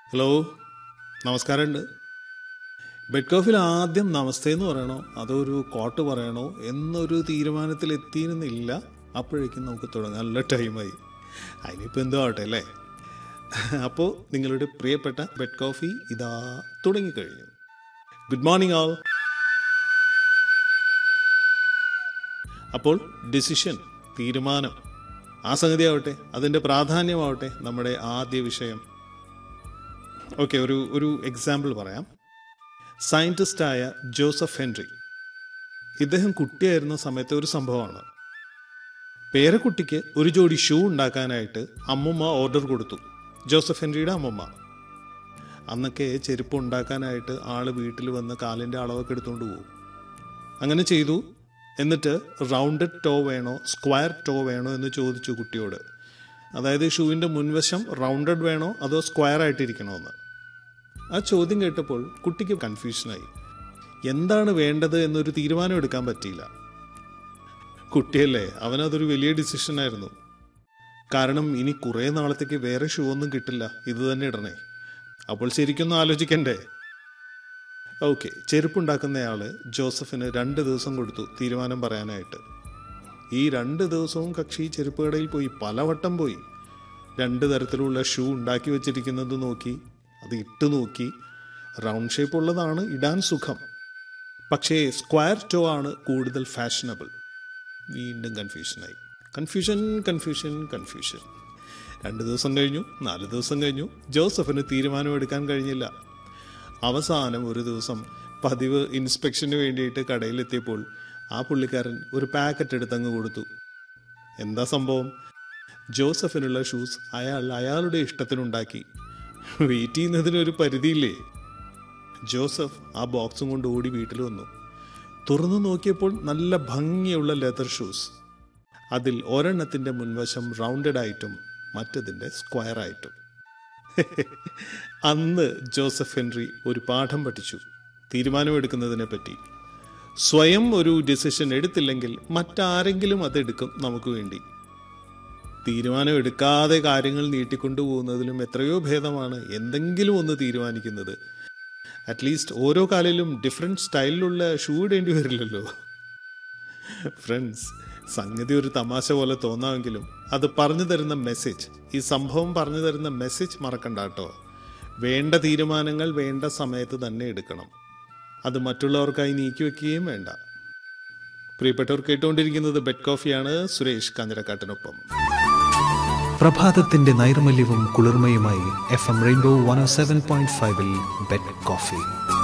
hello നമസ്കാരമുണ്ട് bed കോഫിൽ ആദ്യം നമസ്തേ എന്ന് പറയണോ അതോ ഒരു കോട്ട് പറയണോ എന്നൊരു തീരുമാനത്തിൽ എത്തിയിരുന്നില്ല അപ്പോഴേക്കും നമുക്ക് തുടങ്ങാനുള്ള ടൈമായി അതിനിപ്പോൾ എന്തോ ആവട്ടെ അല്ലേ അപ്പോൾ നിങ്ങളുടെ പ്രിയപ്പെട്ട ബെഡ് കോഫി ഇതാ തുടങ്ങിക്കഴിഞ്ഞു ഗുഡ് മോർണിംഗ് ആൾ അപ്പോൾ ഡിസിഷൻ തീരുമാനം ആ സംഗതി ആവട്ടെ അതിൻ്റെ പ്രാധാന്യമാവട്ടെ നമ്മുടെ ആദ്യ വിഷയം ഓക്കെ ഒരു ഒരു എക്സാമ്പിൾ പറയാം സയൻറ്റിസ്റ്റായ ജോസഫ് ഹെൻറി ഇദ്ദേഹം കുട്ടിയായിരുന്ന സമയത്തെ ഒരു സംഭവമാണ് പേരക്കുട്ടിക്ക് ഒരു ജോഡി ഷൂ ഉണ്ടാക്കാനായിട്ട് അമ്മുമ്മ ഓർഡർ കൊടുത്തു ജോസഫ് ഹെൻറിയുടെ അമ്മുമ്മ അന്നൊക്കെ ചെരുപ്പ് ഉണ്ടാക്കാനായിട്ട് ആള് വീട്ടിൽ വന്ന് കാലിൻ്റെ അളവൊക്കെ എടുത്തുകൊണ്ട് പോകും അങ്ങനെ ചെയ്തു എന്നിട്ട് റൗണ്ടഡ് ടോ വേണോ സ്ക്വയർ ടോ വേണോ എന്ന് ചോദിച്ചു കുട്ടിയോട് അതായത് ഷൂവിൻ്റെ മുൻവശം റൗണ്ടഡ് വേണോ അതോ സ്ക്വയർ ആയിട്ടിരിക്കണോ എന്ന് ആ ചോദ്യം കേട്ടപ്പോൾ കുട്ടിക്ക് കൺഫ്യൂഷനായി എന്താണ് വേണ്ടത് എന്നൊരു തീരുമാനം എടുക്കാൻ പറ്റിയില്ല കുട്ടിയല്ലേ അവനതൊരു വലിയ ഡിസിഷനായിരുന്നു കാരണം ഇനി കുറേ നാളത്തേക്ക് വേറെ ഷൂ ഒന്നും കിട്ടില്ല ഇത് തന്നെ ഇടണേ അപ്പോൾ ശരിക്കൊന്നും ആലോചിക്കണ്ടേ ഓക്കെ ചെരുപ്പുണ്ടാക്കുന്നയാള് ജോസഫിന് രണ്ട് ദിവസം കൊടുത്തു തീരുമാനം പറയാനായിട്ട് ഈ രണ്ട് ദിവസവും കക്ഷി ചെരുപ്പ് കടയിൽ പോയി പലവട്ടം പോയി രണ്ട് തരത്തിലുള്ള ഷൂ ഉണ്ടാക്കി വെച്ചിരിക്കുന്നത് നോക്കി അത് ഇട്ട് നോക്കി റൗണ്ട് ഷേപ്പ് ഉള്ളതാണ് ഇടാൻ സുഖം പക്ഷേ സ്ക്വയർ ടോ ആണ് കൂടുതൽ ഫാഷനബിൾ വീണ്ടും കൺഫ്യൂഷനായി കൺഫ്യൂഷൻ കൺഫ്യൂഷൻ കൺഫ്യൂഷൻ രണ്ട് ദിവസം കഴിഞ്ഞു നാല് ദിവസം കഴിഞ്ഞു ജോസഫിന് തീരുമാനമെടുക്കാൻ കഴിഞ്ഞില്ല അവസാനം ഒരു ദിവസം പതിവ് ഇൻസ്പെക്ഷന് വേണ്ടിയിട്ട് കടയിലെത്തിയപ്പോൾ ആ പുള്ളിക്കാരൻ ഒരു പാക്കറ്റ് എടുത്തങ്ങ് കൊടുത്തു എന്താ സംഭവം ജോസഫിനുള്ള ഷൂസ് അയാൾ അയാളുടെ ഇഷ്ടത്തിനുണ്ടാക്കി വെയിറ്റ് ചെയ്യുന്നതിനൊരു പരിധിയില്ലേ ജോസഫ് ആ ബോക്സും കൊണ്ട് ഓടി വീട്ടിൽ വന്നു തുറന്നു നോക്കിയപ്പോൾ നല്ല ഭംഗിയുള്ള ലെതർ ഷൂസ് അതിൽ ഒരെണ്ണത്തിൻ്റെ മുൻവശം റൗണ്ടഡ് ആയിട്ടും മറ്റതിൻ്റെ സ്ക്വയർ ആയിട്ടും അന്ന് ജോസഫ് ഹെൻറി ഒരു പാഠം പഠിച്ചു തീരുമാനമെടുക്കുന്നതിനെ പറ്റി സ്വയം ഒരു ഡിസിഷൻ എടുത്തില്ലെങ്കിൽ മറ്റാരെങ്കിലും അതെടുക്കും നമുക്ക് വേണ്ടി തീരുമാനം എടുക്കാതെ കാര്യങ്ങൾ നീട്ടിക്കൊണ്ടുപോകുന്നതിലും എത്രയോ ഭേദമാണ് എന്തെങ്കിലും ഒന്ന് തീരുമാനിക്കുന്നത് അറ്റ്ലീസ്റ്റ് ഓരോ കാലിലും ഡിഫറെൻറ്റ് സ്റ്റൈലിലുള്ള ഷൂ ഇടേണ്ടി വരില്ലല്ലോ ഫ്രണ്ട്സ് സംഗതി ഒരു തമാശ പോലെ തോന്നാമെങ്കിലും അത് പറഞ്ഞു തരുന്ന മെസ്സേജ് ഈ സംഭവം പറഞ്ഞു തരുന്ന മെസ്സേജ് മറക്കണ്ട കേട്ടോ വേണ്ട തീരുമാനങ്ങൾ വേണ്ട സമയത്ത് തന്നെ എടുക്കണം അത് മറ്റുള്ളവർക്കായി നീക്കി വെക്കുകയും വേണ്ട പ്രിയപ്പെട്ടവർ കേട്ടുകൊണ്ടിരിക്കുന്നത് ബെഡ് കോഫിയാണ് സുരേഷ് കാഞ്ഞിരക്കാട്ടിനൊപ്പം പ്രഭാതത്തിന്റെ നൈർമല്യവും കുളിർമയുമായി F M Rainbow one seven point ഫൈവിൽ ബെഡ് കോഫി